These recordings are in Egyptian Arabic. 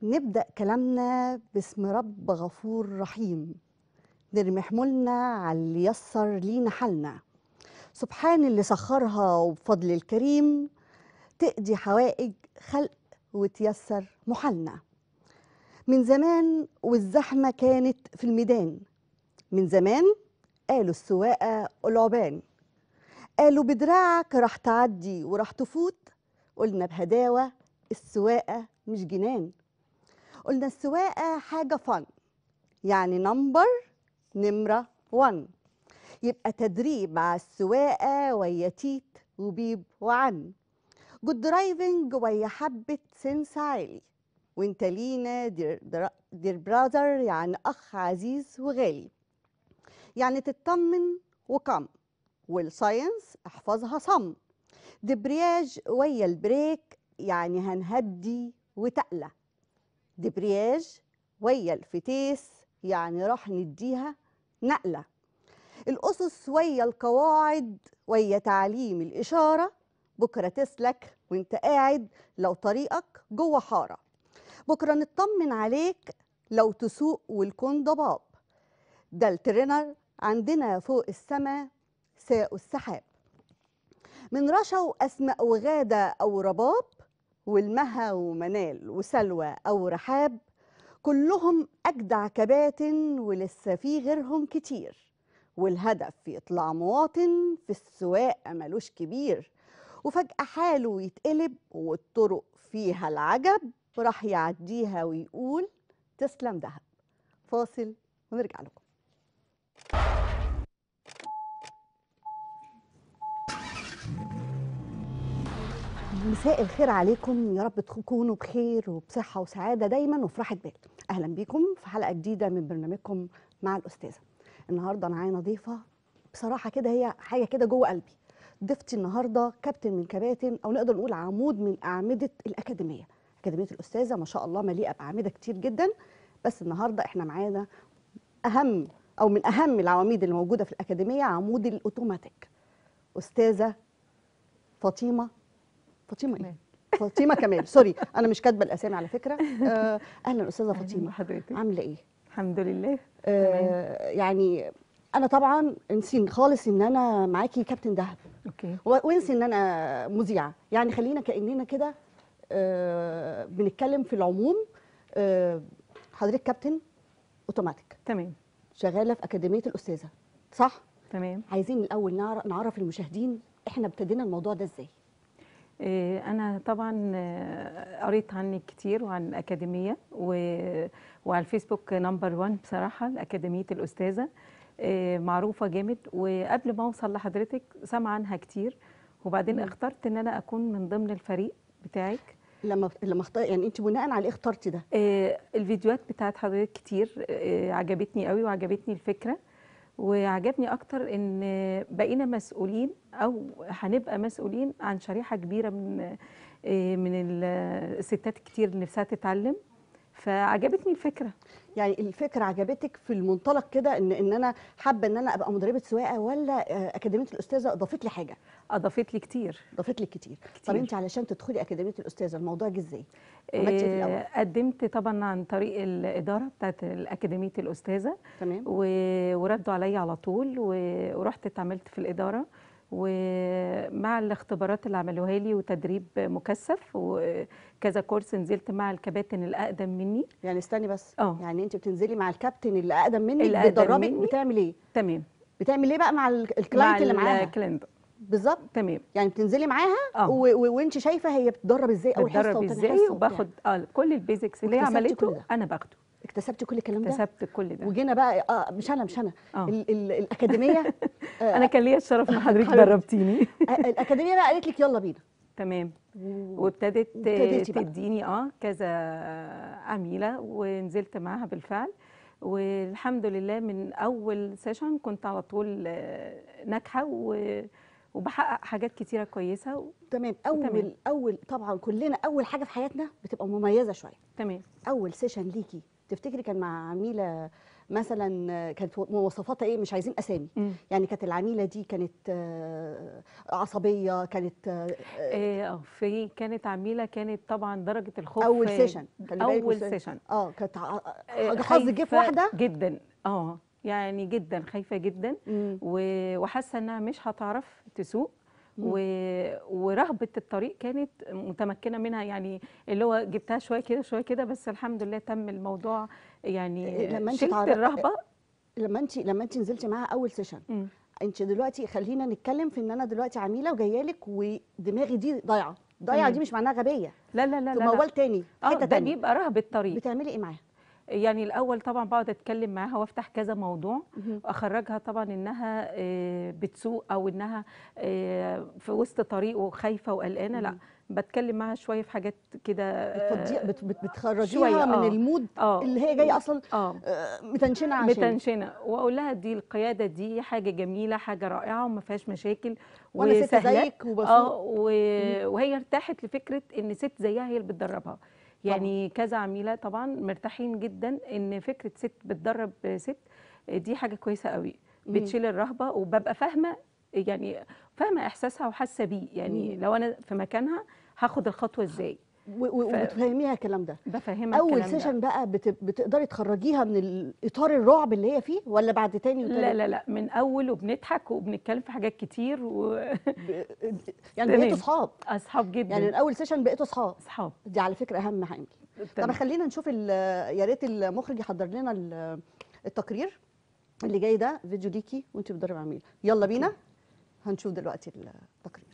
نبدأ كلامنا باسم رب غفور رحيم نرمي حمولنا على اللي يسر لينا حالنا سبحان اللي سخرها وبفضل الكريم تقضي حوائج خلق وتيسر محالنا من زمان والزحمة كانت في الميدان من زمان قالوا السواقة العبان قالوا بدراعك راح تعدي وراح تفوت قلنا بهداوة السواقة مش جنان قلنا السواقة حاجة فن يعني نمبر نمرة 1 يبقى تدريب على السواقة ويا تيت وبيب وعن جود درايفنج ويا حبة سنس عالي وانت لينا دير, در- دير براذر يعني أخ عزيز وغالي يعني تطمن وكم والساينس احفظها صم دبرياج ويا البريك يعني هنهدي وتقلى دبرياج ويا الفتيس يعني راح نديها نقلة الأسس ويا القواعد ويا تعليم الإشارة بكرة تسلك وانت قاعد لو طريقك جوه حارة بكرة نطمن عليك لو تسوق والكون ضباب ده الترينر عندنا فوق السما ساقوا السحاب من رشا وأسماء وغادة أو رباب والمها ومنال وسلوى أو رحاب كلهم أجدع كباتن ولسه في غيرهم كتير والهدف يطلع مواطن في السواقة ملوش كبير وفجأة حاله يتقلب والطرق فيها العجب راح يعديها ويقول تسلم دهب فاصل ونرجع لكم مساء الخير عليكم يا رب تكونوا بخير وبصحة وسعادة دايما وفي راحة بال أهلا بيكم في حلقة جديدة من برنامجكم مع الأستاذة النهاردة معانا ضيفة بصراحة كده هي حاجة كده جوه قلبي ضيفتي النهاردة كابتن من كباتن أو نقدر نقول عمود من أعمدة الأكاديمية أكاديمية الأستاذة ما شاء الله مليئة بأعمدة كتير جدا بس النهاردة احنا معانا أهم أو من أهم العواميد اللي موجودة في الأكاديمية عمود الأوتوماتيك أستاذة فاطمة فاطمة ايه؟ كمال. فاطمة كمال سوري أنا مش كاتبة الأسامي على فكرة آه، أهلا أستاذة أهلاً فاطمة بحضرتك عاملة إيه؟ الحمد لله آه يعني أنا طبعا انسي خالص إن أنا معاكي كابتن دهب اوكي و- وانسي إن أنا مذيعة يعني خلينا كأننا كده آه بنتكلم في العموم آه حضرتك كابتن أوتوماتيك تمام شغالة في أكاديمية الأستاذة صح؟ تمام عايزين الأول نعرف, نعرف المشاهدين إحنا ابتدينا الموضوع ده إزاي؟ إيه انا طبعا آه، قريت عنك كتير وعن الاكاديميه و... وعلى الفيسبوك نمبر 1 بصراحه الاكاديميه الاستاذه إيه معروفه جامد وقبل ما اوصل لحضرتك سامعه عنها كتير وبعدين مم. اخترت ان انا اكون من ضمن الفريق بتاعك لما لما اختار يعني أنت بناء على إيه اخترتي ده؟ آه، الفيديوهات بتاعت حضرتك كتير آه، عجبتني قوي وعجبتني الفكرة وعجبني أكتر إن بقينا مسؤولين أو هنبقى مسؤولين عن شريحة كبيرة من آه، من ال- الستات كتير اللي نفسها تتعلم فعجبتني الفكرة يعني الفكره عجبتك في المنطلق كده ان ان انا حابه ان انا ابقى مدربه سواقه ولا آه، اكاديميه الاستاذه اضافت لي حاجه أضافت لي كتير اضافت لي كتير طب كتير. انت علشان تدخلي اكاديميه الاستاذه الموضوع جه ازاي عملتي ايه في الاول آه، قدمت طبعا عن طريق الإدارة بتاعت أكاديمية الأستاذة تمام و- وردوا عليا على طول و- ورحت اتعاملت في الإدارة ومع الاختبارات اللي عملوها لي وتدريب مكثف وكذا كورس نزلت مع الكباتن الأقدم مني يعني استني بس اه. يعني انت بتنزلي مع الكابتن اللي اقدم منك اللي أقدم بيدربك مني. بتعمل ايه تمام بتعمل ايه بقى مع ال- مع الكلاينت اللي معاها الكلاينت بالظبط تمام يعني بتنزلي معاها اه و- و- وانت شايفه هي بتدرب ازاي اول حصه بتدرب وتاني ازاي حصه وبتاع. وباخد اه كل البيزكس اللي هي واكتسبتي كل عملته ده. انا باخده اكتسبتي كل الكلام ده اكتسبت كل ده وجينا بقى اه مش انا مش انا اه ال ال الاكاديميه آه، انا كان ليا الشرف ان حضرتك حبيبتي. دربتيني آه، الاكاديميه بقى قالت لك يلا بينا تمام و- وابتدت وابتديتي بقى. تديني اه كذا عميله ونزلت معاها بالفعل والحمد لله من اول سيشن كنت على طول آه، ناجحه و- وبحقق حاجات كتيره كويسه و- تمام اول تمام. اول طبعا كلنا اول حاجه في حياتنا بتبقى مميزه شويه تمام اول سيشن ليكي تفتكري كان مع عميله مثلا آه، كانت مواصفاتها ايه مش عايزين اسامي مم. يعني كانت العميله دي كانت آه، عصبيه كانت آه، آه، آه، في كانت عميله كانت طبعا درجه الخوف اول آه، سيشن خلي بالك اول بس- سيشن اه كانت ع- آه، حاجه حظ جه في خايفة واحده جدا اه يعني جدا خايفه جدا مم. و- وحاسه انها مش هتعرف تسوق مم. و... ورهبه الطريق كانت متمكنه منها يعني اللي هو جبتها شويه كده شويه كده بس الحمد لله تم الموضوع يعني لما انت شلت تعرف- الرهبه لما انت لما انت نزلتي معاها اول سيشن مم. انت دلوقتي خلينا نتكلم في ان انا دلوقتي عميله وجايه لك ودماغي دي ضايعه ضايعه تمام. دي مش معناها غبيه لا لا لا في لا, لا. موال تاني اه حته ده تانية بيبقى رهبه طريق بتعملي ايه معاها يعني الاول طبعا بقعد اتكلم معاها وافتح كذا موضوع مهم. واخرجها طبعا انها آه، بتسوق او انها آه، في وسط طريق وخايفه وقلقانه لا مم. بتكلم معاها شويه في حاجات كده آه، بتفضي بت بت بتخرجيها شوية، من آه. المود اه اللي هي جايه اصلا اه آه، متنشنه عشان متنشنه واقول لها دي القياده دي حاجه جميله حاجه رائعه وما فيهاش مشاكل وانا ست وسهلة. زيك وبسوق اه و- وهي ارتاحت لفكره ان ست زيها هي اللي بتدربها يعني كذا عميله طبعا مرتاحين جدا ان فكره ست بتدرب ست دي حاجه كويسه قوي مم. بتشيل الرهبه وببقى فاهمه يعني فاهمه احساسها وحاسه بيه يعني مم. لو انا في مكانها هاخد الخطوه ازاي و- و- ف- وبتفهميها الكلام ده بفهمها اول الكلام ده. سيشن بقى بت بتقدري تخرجيها من الاطار الرعب اللي هي فيه ولا بعد تاني وتالت لا لا لا من اول وبنضحك وبنتكلم في حاجات كتير واصحاب ب- يعني تمام. بقيتوا اصحاب جدا يعني من اول سيشن بقيتوا اصحاب اصحاب دي على فكره اهم حاجه طب تمام. خلينا نشوف ال- يا ريت المخرج يحضر لنا ال- التقرير اللي جاي ده فيديو ليكي وانت بتدرب عميل يلا بينا هنشوف دلوقتي التقرير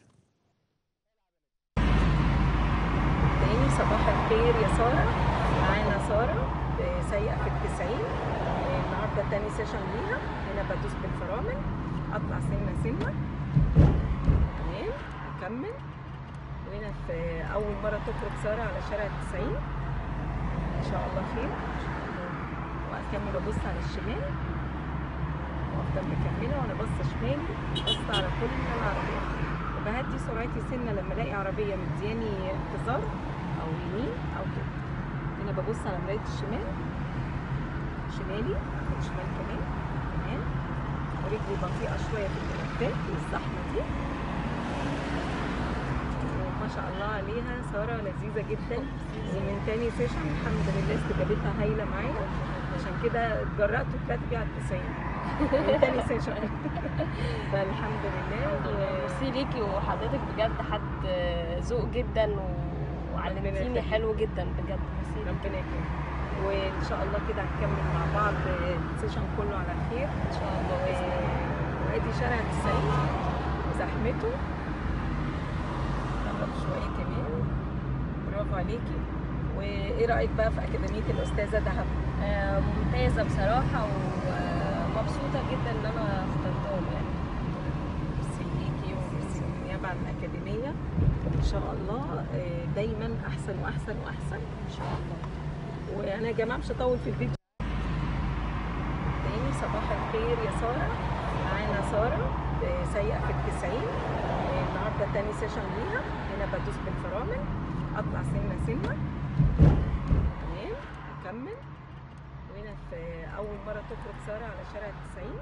تاني صباح الخير يا سارة معانا سارة آه، سايقة في التسعين آه، النهاردة تاني سيشن ليها هنا بدوس بالفرامل أطلع سنة سنة تمام أكمل وهنا في أول مرة تخرج سارة على شارع التسعين إن شاء الله خير وأكمل وأبص على الشمال وأفضل مكملة وأنا باصة شمالي باصة على كل العربيات وبهدي سرعتي سنه لما الاقي عربيه مدياني انتظار او يمين او كده هنا ببص على مرايه الشمال شمالي اخد شمال كمان تمام ورجلي بطيئه شويه في الملفات والزحمه دي وما شاء الله عليها ساره لذيذه جدا ومن تاني سيشن الحمد لله استجابتها هايله معايا عشان كده اتجرأت وطلعت بيها على 90 من تاني سيشن فالحمد لله و- ميرسي ليكي وحضرتك بجد حد ذوق جدا و- وعلمتيني يخليك. حلو جدا بجد ميرسي ليكي ربنا يكرمك وان شاء الله كده هنكمل مع بعض السيشن كله على خير ان شاء الله بإذن الله. و- وادي شارع 90 وزحمته قرب شويه كمان برافو عليكي وايه رايك بقى في اكاديميه الاستاذه دهب آه، ممتازه بصراحه ومبسوطه جدا ان انا اخترتهم يعني ميرسي ليكي وميرسي بالنيابه عن الاكاديميه ان شاء الله آه، دايما احسن واحسن واحسن ان شاء الله وانا يا جماعه مش هطول في الفيديو تاني صباح الخير يا ساره معانا ساره آه، سايقه في التسعين آه، النهارده تاني سيشن ليها هنا بدوس بالفرامل اطلع سنه سنه تمام اكمل وهنا في اول مره تخرج ساره على شارع التسعين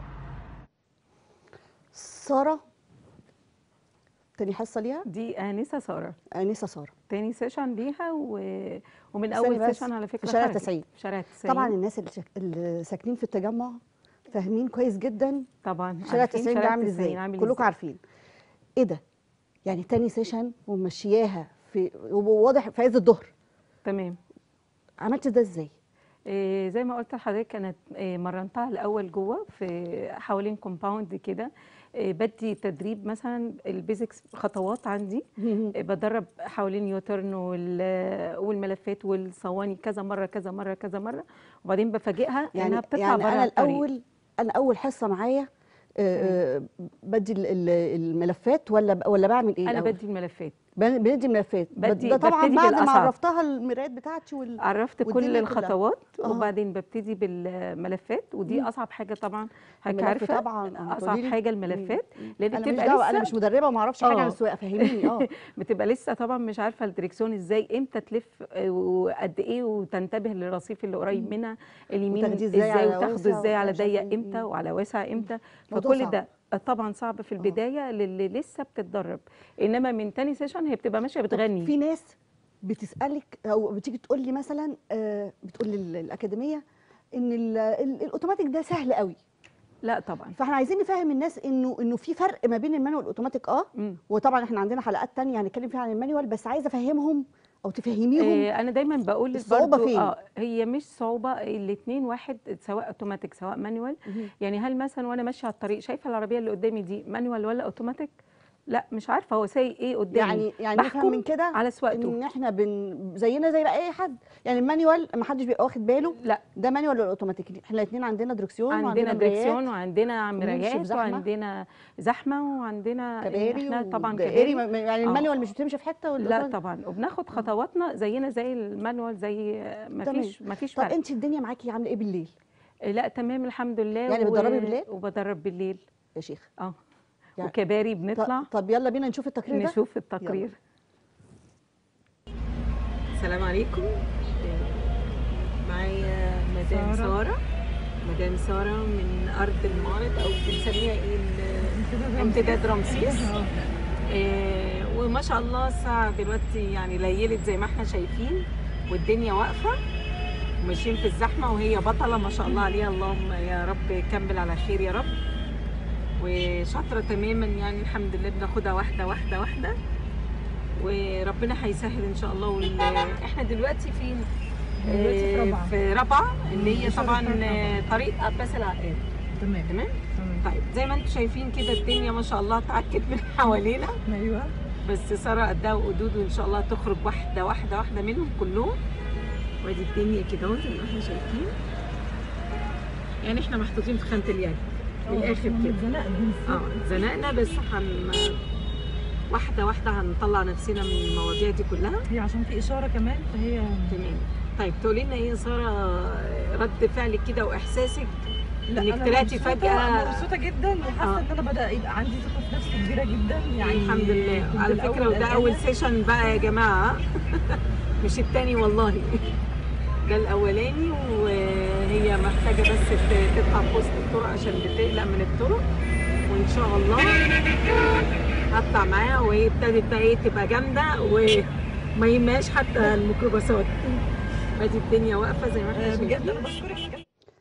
ساره تاني حصه ليها دي انسه ساره انسه ساره تاني سيشن ليها و... ومن استني اول بس، سيشن على فكره في شارع خرجت. 90. في شارع 90 طبعا الناس اللي, شك... اللي ساكنين في التجمع فاهمين كويس جدا طبعا شارع عارفين 90 ده شارع عامل 90 ازاي عامل كلكم إزاي. عارفين ايه ده يعني تاني سيشن ومشياها في وواضح في عز الظهر تمام عملت ده ازاي إيه زي ما قلت لحضرتك انا إيه مرنتها الاول جوه في حوالين كومباوند كده إيه بدي تدريب مثلا البيزكس خطوات عندي إيه بدرب حوالين يوترن وال- والملفات والصواني كذا مره كذا مره كذا مره وبعدين بفاجئها يعني انها بتطلع يعني بره انا الطريق. الاول انا اول حصه معايا آه، آه، بدي ال- ال- الملفات ولا ب- ولا بعمل ايه انا الأول؟ بدي الملفات بن- بندي ملفات بدي- ده طبعا ببتدي بعد ما بالأصعب. عرفتها المرايات بتاعتي وال... عرفت كل والدنيا كلها. الخطوات آه. وبعدين ببتدي بالملفات ودي مم. اصعب حاجه طبعا حضرتك الملف عارفه طبعا آه، اصعب قوليلي. حاجه الملفات مم. لان انا مش بتبقى دعوه انا لسه مش مدربه وما اعرفش حاجه عن آه. السواقه فهميني اه بتبقى لسه طبعا مش عارفه الدريكسيون ازاي امتى تلف آه، وقد ايه وتنتبه للرصيف اللي قريب مم. منها اليمين وتاخديه إزاي ازاي على وتاخده واسع ازاي على ومش عارفة ضيق إيه. امتى مم. وعلى واسع امتى موضوع فكل صعب. ده طبعا صعب في البدايه للي لسه بتتدرب انما من تاني سيشن هي بتبقى ماشيه طب بتغني في ناس بتسالك او بتيجي تقول لي مثلا آه، بتقول لي ال- الاكاديميه ان ال- ال- الاوتوماتيك ده سهل قوي لا طبعا فاحنا عايزين نفهم الناس انه انه في فرق ما بين المانيوال والاوتوماتيك اه مم. وطبعا احنا عندنا حلقات تانية هنتكلم فيها عن المانيوال بس عايزه افهمهم او تفهميهم إيه انا دايما بقول الصعوبة برضو فين؟ اه هي مش صعوبه الاثنين واحد سواء اوتوماتيك سواء مانوال مهم. يعني هل مثلا وانا ماشيه على الطريق شايفه العربيه اللي قدامي دي مانوال ولا اوتوماتيك لا مش عارفه هو سايق ايه قدامي يعني يعني نفهم بحكم من كده على سواقته ان احنا بن زينا زي بقى اي حد يعني المانيوال ما حدش بيبقى واخد باله لا ده مانيوال ولا اوتوماتيك احنا الاثنين عندنا دركسيون عندنا وعندنا دريكسيون مرايات وعندنا ونمشي مرايات بزحمة. وعندنا زحمه وعندنا كباري احنا طبعا ودائري كباري ما- ما- يعني آه. المانيوال مش بتمشي في حته لا ولا طبعا وبناخد خطواتنا زينا زي المانوال زي ما تمام. فيش ما فيش طب فرق انت الدنيا معاكي عامله ايه بالليل لا تمام الحمد لله يعني بتدربي بالليل؟ وبدرب بالليل يا شيخ اه يعني- وكباري ط- بنطلع طب يلا بينا نشوف التقرير ده نشوف التقرير السلام عليكم معايا مدام سارة. سارة مدام سارة من أرض المعرض أو بنسميها إيه ال- امتداد رمسيس إيه وما شاء الله الساعة دلوقتي يعني ليلت زي ما احنا شايفين والدنيا واقفة وماشيين في الزحمة وهي بطلة ما شاء الله عليها اللهم يا رب كمل على خير يا رب وشاطرة تماما يعني الحمد لله بناخدها واحدة واحدة واحدة وربنا هيسهل ان شاء الله وال... احنا دلوقتي فين؟ دلوقتي في آه، رابعة. في رابعه اللي هي إشارة طبعا رابعة. آه، طريق عباس العقاد تمام تمام؟ تمام طيب زي ما انتم شايفين كده الدنيا ما شاء الله اتعكت من حوالينا ايوه بس ساره قدها وقدود وان شاء الله تخرج واحده واحده واحده منهم كلهم وادي الدنيا كده اهو زي ما احنا شايفين يعني احنا محطوطين في خانه اليد من الاخر كده اتزنقنا اه زنقنا بس هن واحده واحده هنطلع نفسنا من المواضيع دي كلها هي عشان في اشاره كمان فهي تمام طيب تقولي لنا ايه يا ساره رد فعلك كده واحساسك لا إنك أنا طلعتي مبسوطة- فجأة- مبسوطه جدا وحاسه آه. ان انا بدا يبقى عندي ثقه في نفسي كبيره جدا يعني الحمد لله كنت على الأول فكره وده قلقانة. اول سيشن بقى يا جماعه مش التاني والله ده الاولاني وهي محتاجه بس ت- تطلع في وسط الطرق عشان بتقلق من الطرق وان شاء الله هطلع معاها وهي ابتدت بقى ايه تبقى جامده وما يهمهاش حتى الميكروباصات ادي الدنيا واقفه زي ما احنا آه، بجد شايفين انا بشكرك بجد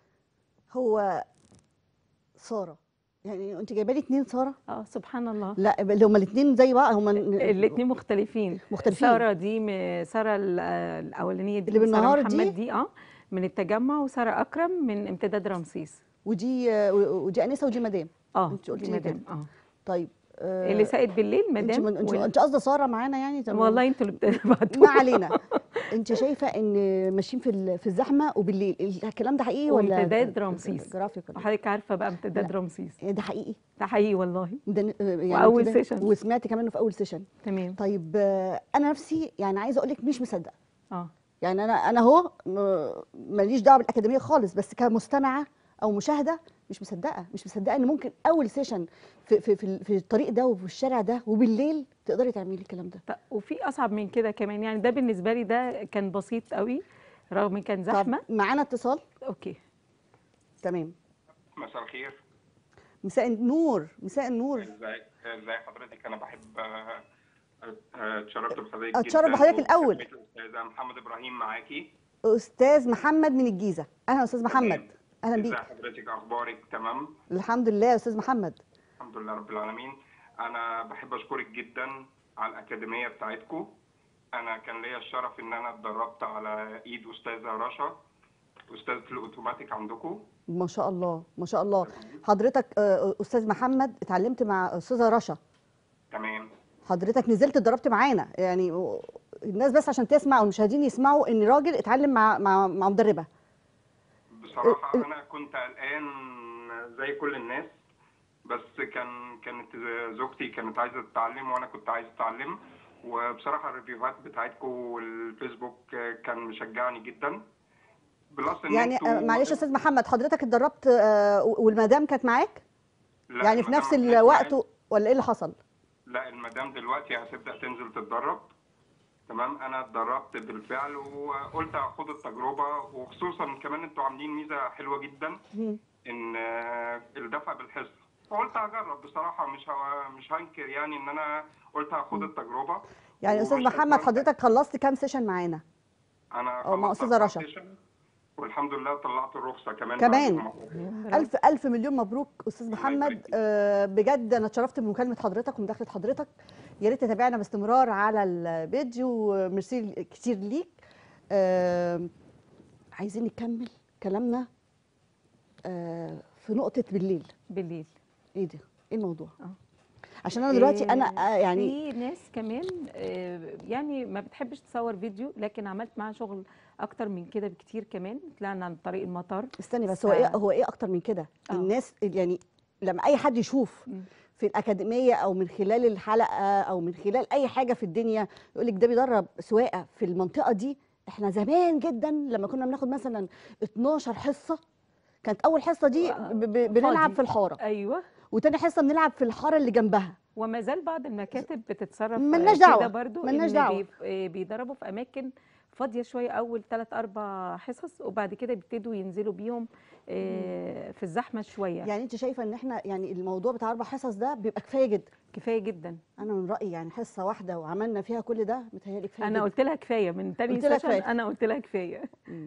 هو ساره يعني انت جايبه لي اتنين ساره اه سبحان الله لا اللي هما الاثنين زي بعض هما الاثنين مختلفين مختلفين. ساره دي م- ساره ال- آه، الاولانيه دي اللي سارة بالنهار محمد دي؟ دي اه من التجمع وساره اكرم من امتداد رمسيس ودي آه، ودي انسه ودي مدام اه انت قلتي دي لي مدام كده. اه طيب آه، اللي ساقت بالليل انت مدام من- انت وال- انت قصده ساره معانا يعني طب والله انتوا اللي ما بتبعتوا علينا انت شايفه ان ماشيين في ال- في الزحمه وبالليل الكلام ده حقيقي ولا وامتداد رمسيس. جرافيك ولا وحضرتك عارفه بقى امتداد لا. رمسيس إيه؟ ده حقيقي ده حقيقي والله ده ن- يعني وأول كده- سيشن. وسمعت كمان إنه في اول سيشن تمام طيب آه، انا نفسي يعني عايزه اقول لك مش مصدقه اه يعني انا انا اهو م- ماليش دعوه بالاكاديميه خالص بس كمستمعه او مشاهده مش مصدقه مش مصدقه ان ممكن اول سيشن في في في, ال- في الطريق ده وفي الشارع ده وبالليل تقدري تعملي الكلام ده ط- وفي اصعب من كده كمان يعني ده بالنسبه لي ده كان بسيط قوي رغم كان زحمه طب معانا اتصال اوكي تمام مساء الخير مساء النور مساء النور ازاي ازاي حضرتك انا بحب آه، آه، اتشرفت بحضرتك أتشرف جداً بحضرتك الأول. وكلمة الاستاذه محمد ابراهيم معاكي استاذ محمد من الجيزه اهلا يا استاذ محمد تمام. اهلا ازي بيك حضرتك اخبارك تمام الحمد لله يا استاذ محمد الحمد لله رب العالمين انا بحب اشكرك جدا على الاكاديميه بتاعتكم انا كان ليا الشرف ان انا اتدربت على ايد استاذه رشا استاذه الاوتوماتيك عندكم ما شاء الله ما شاء الله حضرتك آه، استاذ محمد اتعلمت مع استاذه رشا تمام حضرتك نزلت اتدربت معانا يعني و- الناس بس عشان تسمع والمشاهدين يسمعوا ان راجل اتعلم مع مع مع مدربه بصراحة أنا كنت قلقان زي كل الناس بس كان كانت زوجتي كانت عايزة تتعلم وأنا كنت عايز أتعلم وبصراحه الريفيوهات بتاعتكم والفيسبوك كان مشجعني جدا بلس ان يعني انتوا آه، معلش يا استاذ محمد حضرتك اتدربت آه، والمدام كانت معاك لا، يعني في المدام نفس كانت الوقت معايا. ولا ايه اللي حصل لا المدام دلوقتي هتبدا تنزل تتدرب تمام انا اتدربت بالفعل وقلت اخد التجربه وخصوصا كمان انتوا عاملين ميزه حلوه جدا مم. ان آه، الدفع بالحصه فقلت هجرب بصراحه مش ه- مش هنكر يعني ان انا قلت هاخد التجربه يعني استاذ ومش محمد هستمتع. حضرتك خلصت كام سيشن معانا انا أو مع خلصت أستاذة أربع رشا. سيشن، والحمد لله طلعت الرخصه كمان كمان؟ بعد ما- الف الف مليون مبروك استاذ الله محمد يبارك فيك. آه، بجد انا اتشرفت بمكالمه حضرتك ومداخله حضرتك يا ريت تتابعنا باستمرار على البيج وميرسي كتير ليك آه، عايزين نكمل كلامنا آه، في نقطه بالليل بالليل ايه ده ايه الموضوع آه. عشان انا دلوقتي انا آه، يعني في ناس كمان آه، يعني ما بتحبش تصور فيديو لكن عملت معاها شغل اكتر من كده بكتير كمان طلعنا عن طريق المطار استني بس ف- هو ايه هو ايه اكتر من كده آه. الناس يعني لما اي حد يشوف مم. في الاكاديميه او من خلال الحلقه او من خلال اي حاجه في الدنيا يقول لك ده بيدرب سواقه في المنطقه دي احنا زمان جدا لما كنا بناخد مثلا 12 حصه كانت اول حصه دي آه، ب- ب- بنلعب فاضي. في الحاره ايوه وتاني حصه بنلعب في الحاره اللي جنبها وما زال بعض المكاتب بتتصرف ملناش كده دعوة، برضو ملناش إن دعوة. بيف- آه، بيدربوا في اماكن فاضيه شويه اول ثلاث اربع حصص وبعد كده بيبتدوا ينزلوا بيهم آه، في الزحمه شويه يعني انت شايفه ان احنا يعني الموضوع بتاع اربع حصص ده بيبقى كفايه جدا كفايه جدا انا من رايي يعني حصه واحده وعملنا فيها كل ده متهيألي كفايه انا جداً. قلت لها كفايه من تاني قلت لها سيشن كفاية. انا قلت لها كفايه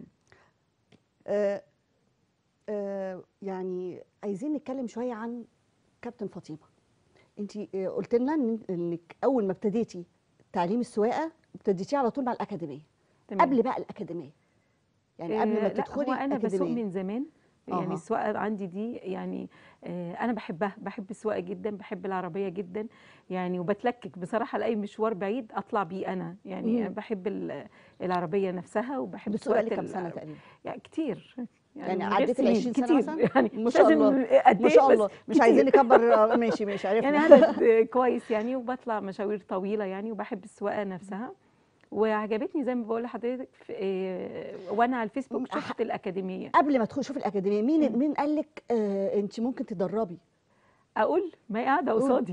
آه، آه، يعني عايزين نتكلم شويه عن كابتن فاطمه انت قلت لنا إن- انك اول ما ابتديتي تعليم السواقه ابتديتيه على طول مع الاكاديميه تمام. قبل بقى الاكاديميه يعني قبل ما آه، تدخلي لا هو انا بسوق الأكاديمية. من زمان يعني أها. السواقه عندي دي يعني آه، انا بحبها بحب السواقه جدا بحب العربيه جدا يعني وبتلكك بصراحه لاي مشوار بعيد اطلع بيه انا يعني مم. أنا بحب ال- العربيه نفسها وبحب بتسوقي سواقه كام ال- سنه تقريبا يعني كتير يعني من غير عديت ال سنين 20 سنة كتير مثلاً؟ يعني ما مش شاء لازم الله. قد ما إيه، شاء بس الله مش كتير. عايزين نكبر آه، ماشي ماشي يعني عرفنا عدد كويس يعني وبطلع مشاوير طويله يعني وبحب السواقه نفسها وعجبتني زي ما بقول لحضرتك في- آه، وانا على الفيسبوك م- شفت الاكاديميه قبل ما تدخلي شوفي الاكاديميه مين مم. مين قال لك آه انت ممكن تدربي اقول ما هي قاعده قول. قصادي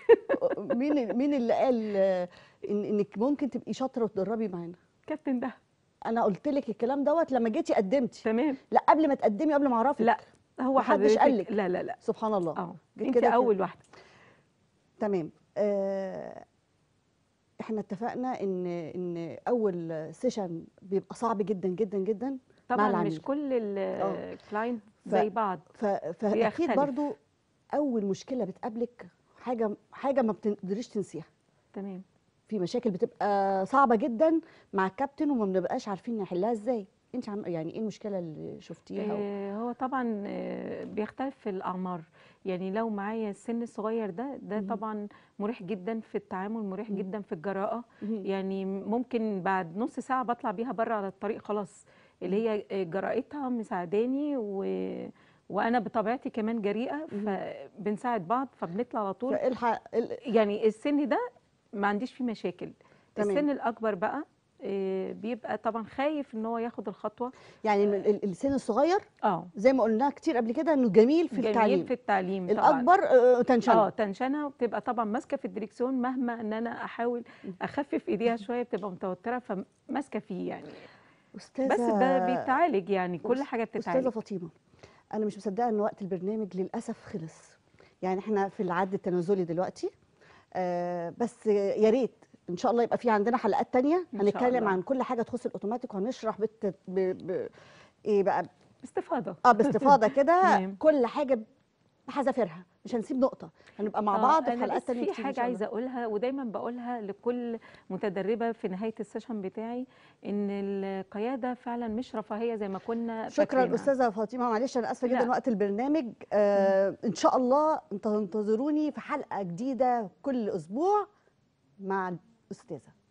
مين مين اللي قال آه إن انك ممكن تبقي شاطره وتدربي معانا كابتن ده انا قلت لك الكلام دوت لما جيتي قدمتي تمام لا قبل ما تقدمي قبل ما اعرفك لا هو محدش حضرتك قالك. لا لا لا سبحان الله اه جيت انت كده اول كده. واحده تمام آه احنا اتفقنا ان ان اول سيشن بيبقى صعب جدا جدا جدا طبعا العميل. مش كل آه. الكلاينت ف- زي بعض ف- فاكيد بيختلف. برضو اول مشكله بتقابلك حاجه حاجه ما بتقدريش تنسيها تمام في مشاكل بتبقى صعبه جدا مع الكابتن وما بنبقاش عارفين نحلها ازاي انت عم يعني ايه المشكله اللي شفتيها و- آه هو طبعا آه بيختلف في الاعمار يعني لو معايا السن الصغير ده ده مهم. طبعا مريح جدا في التعامل مريح مم. جدا في الجراءه مهم. يعني ممكن بعد نص ساعه بطلع بيها بره على الطريق خلاص اللي هي آه، جرأتها مساعداني و... وانا بطبيعتي كمان جريئه مهم. فبنساعد بعض فبنطلع على طول فالحق ال- يعني السن ده ما عنديش فيه مشاكل تمام. السن الاكبر بقى آه، بيبقى طبعا خايف ان هو ياخد الخطوه يعني من ال- السن الصغير اه زي ما قلنا كتير قبل كده انه جميل في جميل التعليم في التعليم طبعا الاكبر آه، تنشن اه تنشنها وبتبقى طبعا ماسكه في الدريكسيون مهما ان انا احاول اخفف ايديها شويه بتبقى متوتره فماسكه فيه يعني استاذه بس ده بيتعالج يعني كل أس- حاجه استاذه بتتعالج فاطمه انا مش مصدقه ان وقت البرنامج للاسف خلص يعني احنا في العد التنازلي دلوقتي آه بس يا ريت ان شاء الله يبقى في عندنا حلقات تانية إن شاء هنتكلم الله. عن كل حاجه تخص الاوتوماتيك وهنشرح بت... ب... ب... ايه بقى استفاضه اه باستفاضه كده تمام. كل حاجه بحذافيرها مش هنسيب نقطه هنبقى مع آه، بعض في أنا حلقات بس تانية في كتير إن حاجه شاء الله. عايزه اقولها ودايما بقولها لكل متدربه في نهايه السيشن بتاعي ان القياده فعلا مش رفاهيه زي ما كنا شكرا فاكرينها. استاذه فاطمه معلش انا اسفه جدا لا. وقت البرنامج آه ان شاء الله انتوا انتظروني في حلقه جديده كل اسبوع مع الاستاذه